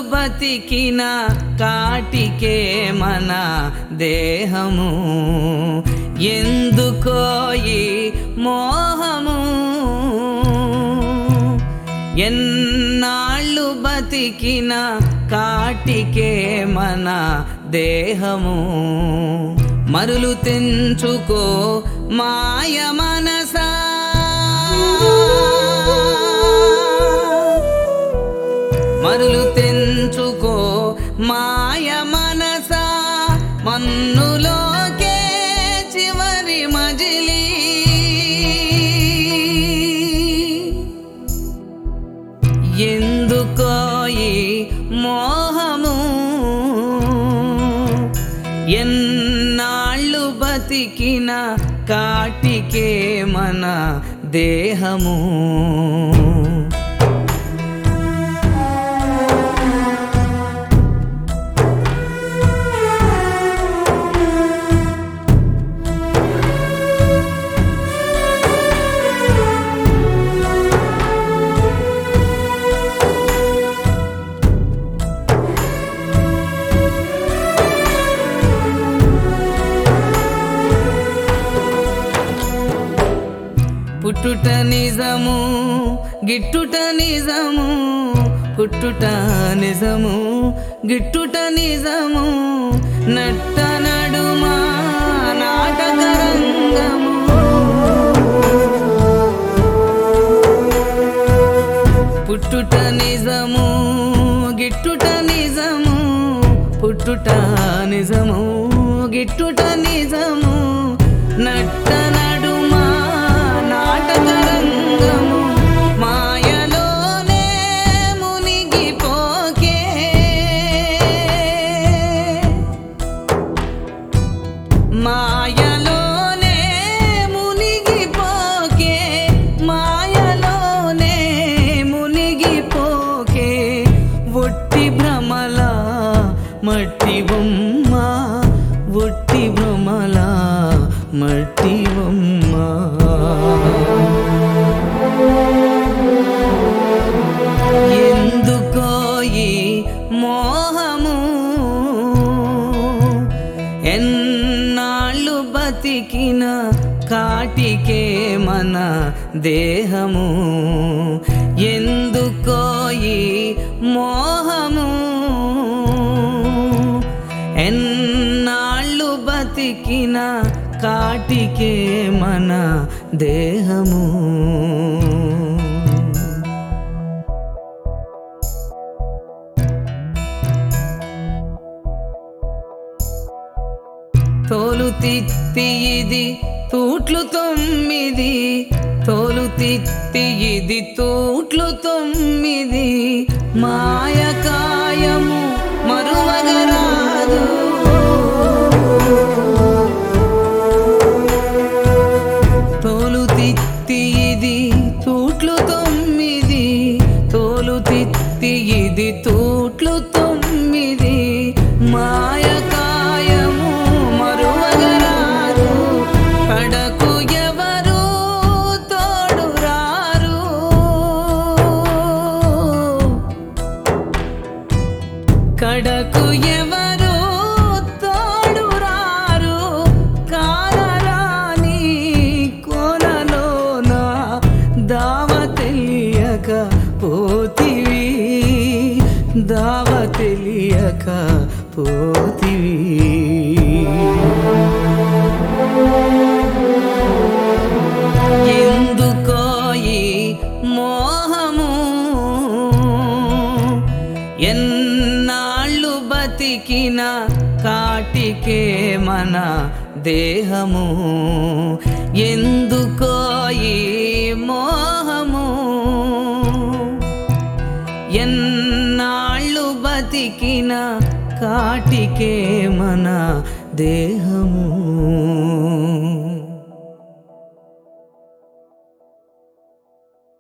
బతికిన కాటికే మన దేహము ఎందుకో ఈ మోహము ఎన్నాళ్ళు బతికిన కాటికే మన దేహము మరులు తెంచుకో మాయ మనసా మరులు తెంచుకో మాయ మనసా మన్నులోకే చివరి మజిలీ ఎందుకో ఈ మోహము ఎన్నాళ్ళు బతికిన కాటికే మన దేహము పుట్టుట నిజము గిట్టుట నిజము పుట్టుట నిజము గిట్టుట నిజము నట్ట నడుమా నాటక రంగము పుట్టుట నిజము గిట్టుట నిజము పుట్టుట నిజము గిట్టుట నిజము నట్ట నడుమా నాటక రంగము మాయలోనే మునిగిపోకే మాయలోనే మునిగిపోకే మాయలోనే మునిగిపోకే ఒట్టి భ్రమల మట్టి బొమ్మ ఒట్టి భ్రమల మట్టి బొమ్మ ఎందుకో ఈ మోహము ఎన్నాళ్ళు బతికిన కాటికే మన దేహము ఎందుకో ఈ మోహము ఎన్నాళ్ళు బతికిన కాటికే మన దేహము తోలు తిత్తి ఇది తూట్లు తొమ్మిది తోలు తిత్తి ఇది తూట్లు తొమ్మిది మాయకాయము మరువగరాదు తోలు తిత్తి ఇది తూట్లు తొమ్మిది తోలు తిత్తి ఇది తూట్లు తొమ్మిది మాయకాయము మరువగరారు కడకు ఎవరు తోడు రారు కడకు ఎవరు తోడు రారు కాలరాని కోనలోన దావ తెలియక పోతివి దావ తెలియక పోతివి ఎందుకో ఈ మోహము ఎన్నాళ్ళు బతికిన కాటికే మన దేహము ఎందుకో ఈ మోహము ఎన్నాళ్ళు బతికిన కాటికే మన దేహము